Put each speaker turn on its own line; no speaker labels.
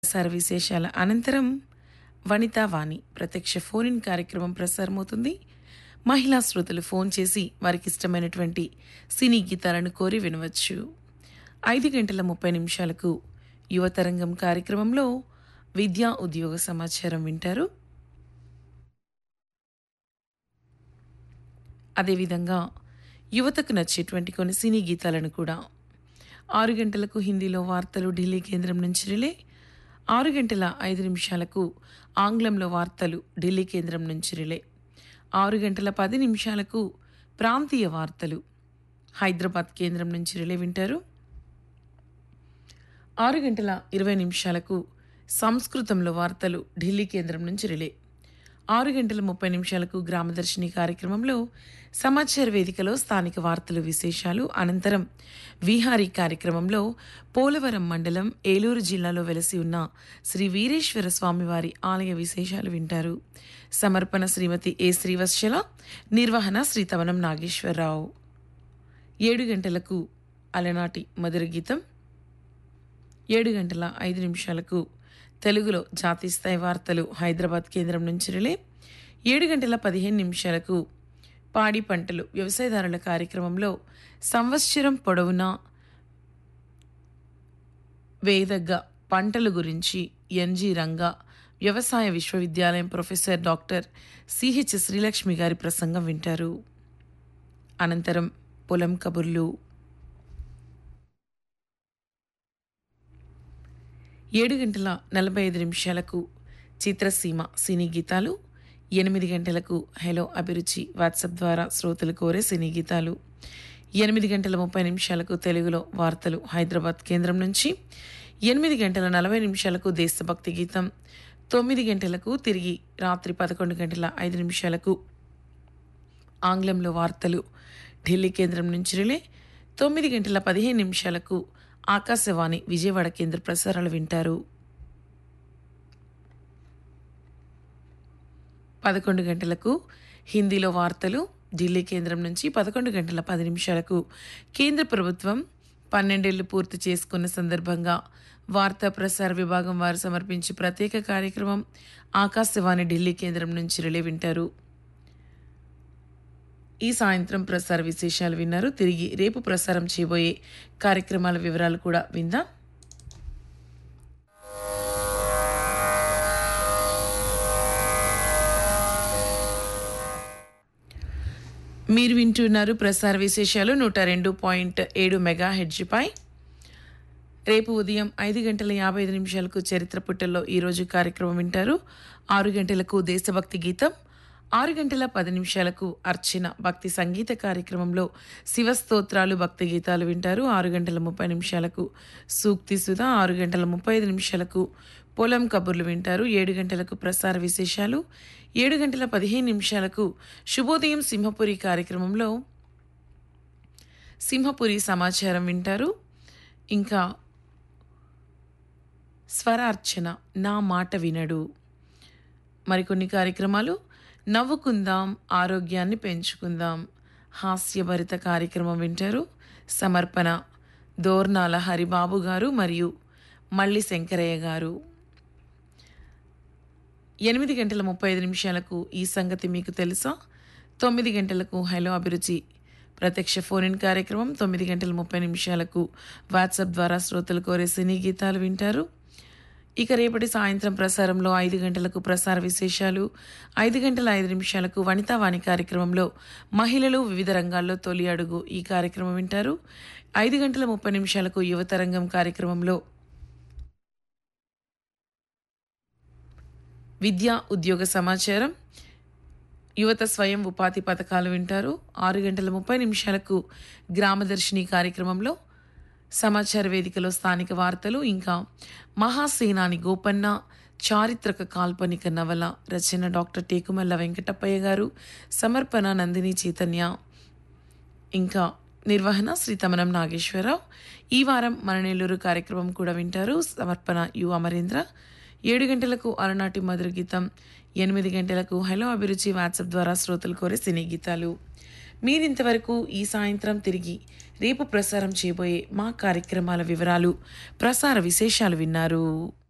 ప్రసార విశేషాల అనంతరం వనితా వాణి ప్రత్యక్ష ఫోన్ ఇన్ కార్యక్రమం ప్రసారమవుతుంది మహిళా శ్రోతలు ఫోన్ చేసి వారికి ఇష్టమైనటువంటి సినీ గీతాలను కోరి వినవచ్చు ఐదు గంటల ముప్పై నిమిషాలకు యువతరంగం కార్యక్రమంలో విద్యా ఉద్యోగ సమాచారం వింటారు అదేవిధంగా యువతకు నచ్చేటువంటి కొన్ని సినీ గీతాలను కూడా ఆరు గంటలకు హిందీలో వార్తలు ఢిల్లీ కేంద్రం నుంచి రిలే ఆరు గంటల ఐదు నిమిషాలకు ఆంగ్లంలో వార్తలు ఢిల్లీ కేంద్రం నుంచి రిలే ఆరు గంటల పది నిమిషాలకు ప్రాంతీయ వార్తలు హైదరాబాద్ కేంద్రం నుంచి రిలే వింటారు ఆరు గంటల ఇరవై నిమిషాలకు సంస్కృతంలో వార్తలు ఢిల్లీ కేంద్రం నుంచి రిలే ఆరు గంటల ముప్పై నిమిషాలకు గ్రామదర్శిని కార్యక్రమంలో సమాచార వేదికలో స్థానిక వార్తలు విశేషాలు అనంతరం విహారీ కార్యక్రమంలో పోలవరం మండలం ఏలూరు జిల్లాలో వెలసి ఉన్న శ్రీ వీరేశ్వర స్వామివారి ఆలయ విశేషాలు వింటారు సమర్పణ శ్రీమతి ఏ శ్రీవత్సల నిర్వహణ శ్రీ తవనం నాగేశ్వరరావు ఏడు గంటలకు అలనాటి మధుర గీతం ఏడు గంటల ఐదు నిమిషాలకు తెలుగులో జాతీయ స్థాయి వార్తలు హైదరాబాద్ కేంద్రం నుంచి రిలే ఏడు గంటల పదిహేను నిమిషాలకు పాడి పంటలు వ్యవసాయదారుల కార్యక్రమంలో సంవత్సరం పొడవునా వేదగ్గ పంటల గురించి ఎన్జి రంగా వ్యవసాయ విశ్వవిద్యాలయం ప్రొఫెసర్ డాక్టర్ సిహెచ్ శ్రీలక్ష్మి గారి ప్రసంగం వింటారు అనంతరం పొలం కబుర్లు ఏడు గంటల నలభై ఐదు నిమిషాలకు చిత్రసీమ సినీ గీతాలు ఎనిమిది గంటలకు హలో అభిరుచి వాట్సాప్ ద్వారా శ్రోతలు కోరే సినీ గీతాలు ఎనిమిది గంటల ముప్పై నిమిషాలకు తెలుగులో వార్తలు హైదరాబాద్ కేంద్రం నుంచి ఎనిమిది గంటల నలభై నిమిషాలకు దేశభక్తి గీతం తొమ్మిది గంటలకు తిరిగి రాత్రి పదకొండు గంటల ఐదు నిమిషాలకు ఆంగ్లంలో వార్తలు ఢిల్లీ కేంద్రం నుంచి రిలే తొమ్మిది గంటల పదిహేను నిమిషాలకు ఆకాశవాణి విజయవాడ కేంద్ర ప్రసారాలు వింటారు పదకొండు గంటలకు హిందీలో వార్తలు ఢిల్లీ కేంద్రం నుంచి పదకొండు గంటల పది నిమిషాలకు కేంద్ర ప్రభుత్వం పన్నెండేళ్లు పూర్తి చేసుకున్న సందర్భంగా వార్తా ప్రసార విభాగం వారు సమర్పించే ప్రత్యేక కార్యక్రమం ఆకాశవాణి ఢిల్లీ కేంద్రం నుంచి రిలే వింటారు ఈ సాయంత్రం ప్రసార విశేషాలు విన్నారు తిరిగి రేపు ప్రసారం చేయబోయే కార్యక్రమాల వివరాలు కూడా విందాం మీరు వింటున్నారు ప్రసార విశేషాలు నూట రెండు పాయింట్ ఏడు మెగా హెడ్జ్పై రేపు ఉదయం ఐదు గంటల యాభై ఐదు నిమిషాలకు చరిత్ర పుట్టల్లో ఈరోజు కార్యక్రమం వింటారు ఆరు గంటలకు దేశభక్తి గీతం ఆరు గంటల పది నిమిషాలకు అర్చన భక్తి సంగీత కార్యక్రమంలో శివస్తోత్రాలు భక్తి గీతాలు వింటారు ఆరు గంటల ముప్పై నిమిషాలకు సూక్తి సుధా ఆరు గంటల ముప్పై ఐదు నిమిషాలకు పొలం కబుర్లు వింటారు ఏడు గంటలకు ప్రసార విశేషాలు ఏడు గంటల పదిహేను నిమిషాలకు శుభోదయం సింహపురి కార్యక్రమంలో సింహపురి సమాచారం వింటారు ఇంకా స్వరార్చన నా మాట వినడు మరికొన్ని కార్యక్రమాలు నవ్వుకుందాం ఆరోగ్యాన్ని పెంచుకుందాం హాస్యభరిత కార్యక్రమం వింటారు సమర్పణ దోర్నాల హరిబాబు గారు మరియు మల్లి శంకరయ్య గారు ఎనిమిది గంటల ముప్పై ఐదు నిమిషాలకు ఈ సంగతి మీకు తెలుసా తొమ్మిది గంటలకు హలో అభిరుచి ప్రత్యక్ష ఫోన్ ఇన్ కార్యక్రమం తొమ్మిది గంటల ముప్పై నిమిషాలకు వాట్సాప్ ద్వారా శ్రోతలు కోరే సినీ గీతాలు వింటారు ఇక రేపటి సాయంత్రం ప్రసారంలో ఐదు గంటలకు ప్రసార విశేషాలు ఐదు గంటల ఐదు నిమిషాలకు వనితావాణి కార్యక్రమంలో మహిళలు వివిధ రంగాల్లో తొలి అడుగు ఈ కార్యక్రమం వింటారు ఐదు గంటల ముప్పై నిమిషాలకు యువతరంగం కార్యక్రమంలో విద్యా ఉద్యోగ సమాచారం యువత స్వయం ఉపాధి పథకాలు వింటారు ఆరు గంటల ముప్పై నిమిషాలకు గ్రామదర్శిని కార్యక్రమంలో సమాచార వేదికలో స్థానిక వార్తలు ఇంకా మహాసేనాని గోపన్న చారిత్రక కాల్పనిక నవల రచన డాక్టర్ టేకుమల్ల వెంకటప్పయ్య గారు సమర్పణ నందిని చైతన్య ఇంకా నిర్వహణ శ్రీ తమనం నాగేశ్వరరావు ఈ వారం మన నెల్లూరు కార్యక్రమం కూడా వింటారు సమర్పణ యు అమరేంద్ర ఏడు గంటలకు అలనాటి మధుర గీతం ఎనిమిది గంటలకు హలో అభిరుచి వాట్సాప్ ద్వారా శ్రోతలు కోరే సినీ గీతాలు మీరింతవరకు ఈ సాయంత్రం తిరిగి రేపు ప్రసారం చేయబోయే మా కార్యక్రమాల వివరాలు ప్రసార విశేషాలు విన్నారు